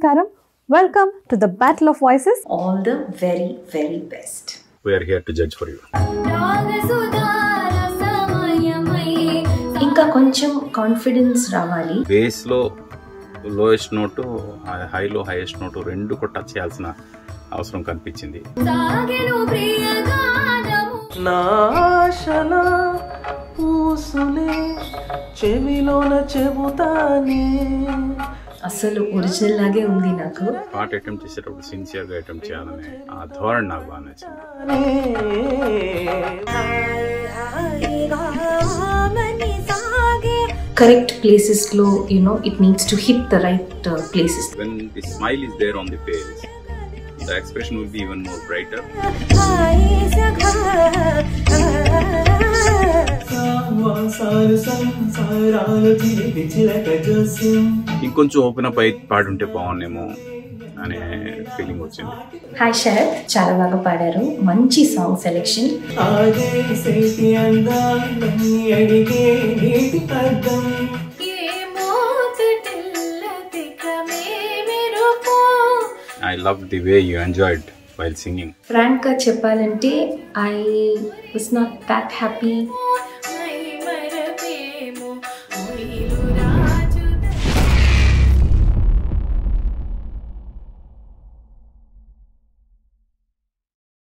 Namaskaram. Welcome to the Battle of Voices. all the very, very best. We are here to judge for you. ఇంకా కొంచెం confidence రావాలి బేస్లో lowest note హైలో highest note రెండు కూడా touch చేయాల్సిన అవసరం కనిపించింది నాశన పూసులే చెవిలోన చెబుతానే అసలు ఒరిజినల్ లాగే ఉంది నాకు పాట అటెంప్ట్ చేసేటప్పుడు సిన్సియర్గా అటెంప్ట్ చేయాలనే ఆ ధోరణి నాకు బాగా నచ్చింది కరెక్ట్ ప్లేసెస్ లో you know it needs to hit the right places when the smile is there on the face the expression will be even more brighter sir సంసారాలు తిరిగి చిలక జోస్యం ఇంకొంచెం ఓపెన్ అప్ అయి పాడుంటే బాగున్నేమో అనే ఫీలింగ్ వచ్చింది హాయ్ శరత్ చాలా బాగా పాడారు మంచి సాంగ్ సెలెక్షన్ ఆగే సేటి అందాన్ని అడిగే నీటి అర్థం I love the way you enjoyed while singing frank గా చెప్పాలంటే I was not that happy